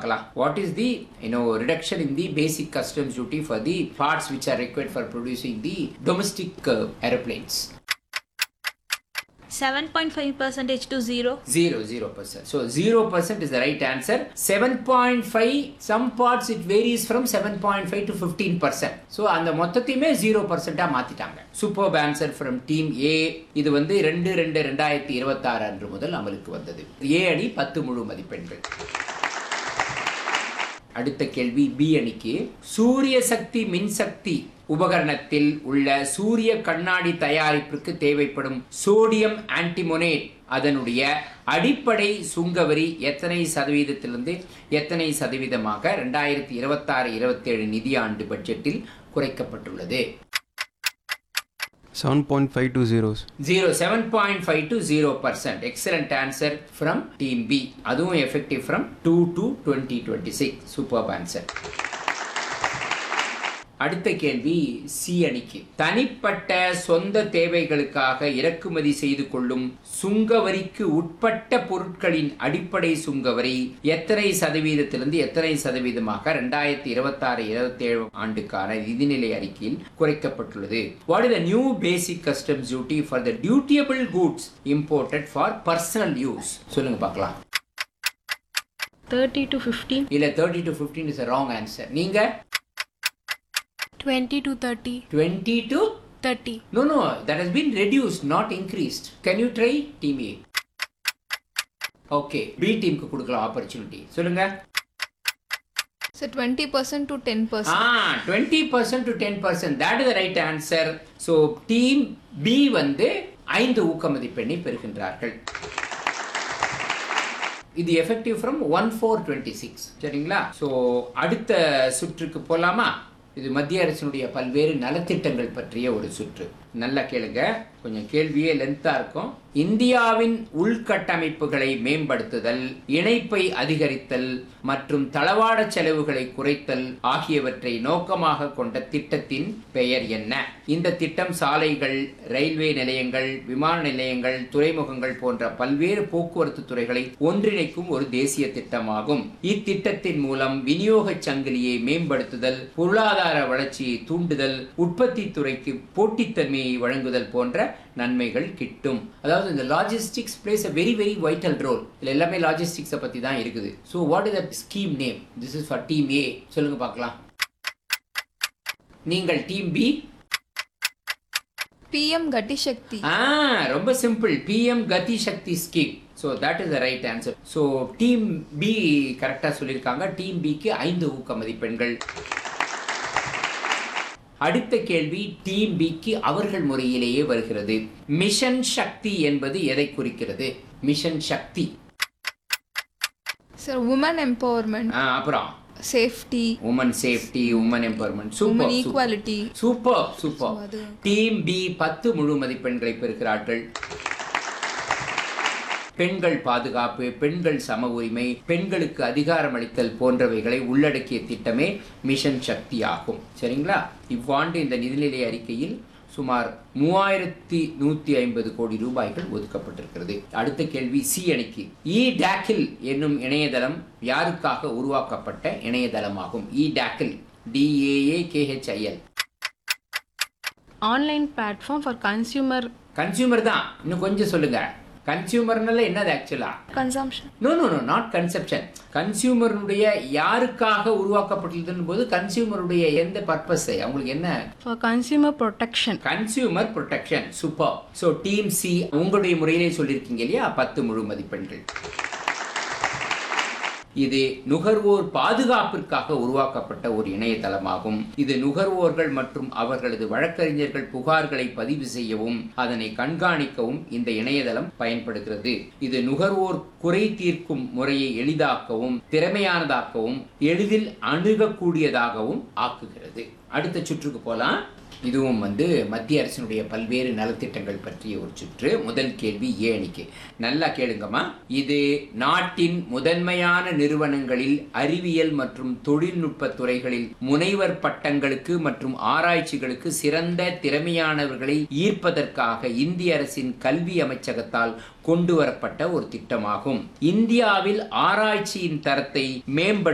பார்க்கலாம் what is the யூனோ reduction in the basic customs duty for the parts which are required for producing the domestic aeroplanes 7.5 percentage to 0 Zero, zero percent. So zero percent is the right answer. Seven point five. Some parts it varies from seven point five to fifteen percent. So அந்த மொத்தத்தையுமே zero பர்சன்டா மாத்திட்டாங்க super answer from team A இது வந்து ரெண்டு ரெண்டு ரெண்டாயிரத்தி இருபத்தாறு அன்று முதல் அமலுக்கு வந்தது ஏ அணி பத்து முழு மதிப்பெண்கள் அடுத்த கேள்வி பி அணிக்கு சூரிய சக்தி மின்சக்தி உபகரணத்தில் உள்ள சூரிய கண்ணாடி தயாரிப்பிற்கு தேவைப்படும் சோடியம் ஆன்டிமொனேட் அதனுடைய அடிப்படை சுங்கவரி எத்தனை சதவீதத்திலிருந்து எத்தனை சதவீதமாக ரெண்டாயிரத்தி இருபத்தாறு இருபத்தேழு நிதியாண்டு பட்ஜெட்டில் குறைக்கப்பட்டுள்ளது 7.5 to zeros. Zero seven point five to zero percent excellent answer from team B அதுவும் effective from two to twenty twenty six super answer அடுத்த கேள்வி சி அணிக்கு தனிப்பட்ட சொந்த தேவைகளுக்காக இறக்குமதி செய்து கொள்ளும் சுங்கவரிக்கு உட்பட்ட பொருட்களின் அடிப்படை சுங்கவரி எத்தனை சதவீதத்திலிருந்து எத்தனை சதவீதமாக ரெண்டாயிரத்தி இருபத்தாறு இருபத்தி ஏழு ஆண்டுக்கான நிதிநிலை அறிக்கையில் குறைக்கப்பட்டுள்ளது what is the new basic customs duty for the dutiable goods imported for personal use சொல்லுங்க பார்க்கலாம் 30 to 15 இல்ல thirty to fifteen is wrong answer நீங்க 20 to 30. Twenty to 30. No, no, that has been reduced, not increased. Can you try team A? Okay B டீமுக்கு கொடுக்கலாம் opportunity சொல்லுங்க So 20% to 10%. Ah twenty percent to ten percent that is right answer so team B வந்து ஐந்து ஊக்க மதிப்பெண்ணை பெறுகின்றார்கள் இது effective from one four twenty six சரிங்களா ஸோ அடுத்த சுற்றுக்கு போலாமா இது மத்திய அரசினுடைய பல்வேறு நலத்திட்டங்கள் பற்றிய ஒரு சுற்று நல்லா கேளுங்க கொஞ்சம் கேள்வியே லென்த்தா இருக்கும் இந்தியாவின் உள்கட்டமைப்புகளை மேம்படுத்துதல் இணைப்பை அதிகரித்தல் மற்றும் தளவாட செலவுகளை குறைத்தல் ஆகியவற்றை நோக்கமாக கொண்ட திட்டத்தின் பெயர் என்ன இந்த திட்டம் சாலைகள் ரயில்வே நிலையங்கள் விமான நிலையங்கள் துறைமுகங்கள் போன்ற பல்வேறு போக்குவரத்து துறைகளை ஒன்றிணைக்கும் ஒரு தேசிய திட்டமாகும் இத்திட்டத்தின் மூலம் விநியோக சங்கிலியை மேம்படுத்துதல் பொருளாதார வளர்ச்சியை தூண்டுதல் உற்பத்தி துறைக்கு போட்டித்தன்மையை வழங்குதல் போன்ற நன்மைகள் கிட்டும் அதாவது இந்த logistics plays a very very vital role இதுல எல்லாமே லாஜிஸ்டிக்ஸை பத்தி தான் இருக்குது so what is the scheme name this is for team A சொல்லுங்க பார்க்கலாம் நீங்கள் team B PM Gati Shakti. ஆ ரொம்ப simple PM Gati Shakti scheme so that is the right answer so team B கரெக்டாக சொல்லியிருக்காங்க டீம் பிக்கு ஐந்து ஊக்க மதிப்பெண்கள் அடுத்த கேள்வி டீம் பிக்கு அவர்கள் முறையிலேயே வருகிறது மிஷன் சக்தி என்பது எதை குறிக்கிறது mission Shakti Sir, women empowerment, ஆ, அப்புறம் safety, women safety women empowerment women super equality. Super super So, அது- டீம் பி பத்து முழு மதிப்பெண்களை பெறுகிறார்கள் பெண்கள் பாதுகாப்பு பெண்கள் சம உரிமை பெண்களுக்கு அதிகாரம் அளித்தல் போன்றவைகளை உள்ளடக்கிய திட்டமே மிஷன் சக்தி ஆகும் சரிங்களா இவ்வாண்டு இந்த நிதிநிலை அறிக்கையில் சுமார் மூவாயிரத்தி நூத்தி ஐம்பது கோடி ரூபாய்கள் ஒதுக்கப்பட்டிருக்கிறது அடுத்த கேள்வி சி அணிக்கு இ டேக்கில் என்னும் இணையதளம் யாருக்காக உருவாக்கப்பட்ட இணையதளமாகும் e Daakhil D A A K H I L online platform for consumer consumer தான் இன்னும் கொஞ்சம் சொல்லுங்க கன்சியூமர்னால என்னது actually Consumption. No no no not conception கன்சியூமருடைய யாருக்காக உருவாக்கப்பட்டுள்ளதுன்னு போது கன்சியூமருடைய எந்த பர்பஸ் அவங்களுக்கு என்ன for consumer protection consumer protection super so team C உங்களுடைய முறையிலே சொல்லியிருக்கீங்க இல்லையா பத்து முழு மதிப்பெண்கள் இது நுகர்வோர் பாதுகாப்பிற்காக உருவாக்கப்பட்ட ஒரு இணையதளமாகும் இது நுகர்வோர்கள் மற்றும் அவர்களது வழக்கறிஞர்கள் புகார்களை பதிவு செய்யவும் அதனை கண்காணிக்கவும் இந்த இணையதளம் பயன்படுகிறது இது நுகர்வோர் குறை தீர்க்கும் முறையை எளிதாக்கவும் திறமையானதாக்கவும் எளிதில் அணுகக்கூடியதாகவும் ஆக்குகிறது அடுத்த சுற்றுக்கு போலாம் இதுவும் வந்து மத்திய அரசினுடைய பல்வேறு நலத்திட்டங்கள் பற்றிய ஒரு சுற்று முதல் கேள்வி ஏ அணிக்கு நல்லா கேளுங்கம்மா இது நாட்டின் முதன்மையான நிறுவனங்களில் அறிவியல் மற்றும் தொழில்நுட்ப துறைகளில் முனைவர் பட்டங்களுக்கு மற்றும் ஆராய்ச்சிகளுக்கு சிறந்த திறமையானவர்களை ஈர்ப்பதற்காக இந்திய அரசின் கல்வி அமைச்சகத்தால் கொண்டு வரப்பட்ட ஒரு திட்டமாகும் இந்தியாவில் ஆராய்ச்சியின் தரத்தை மேம்படுத்த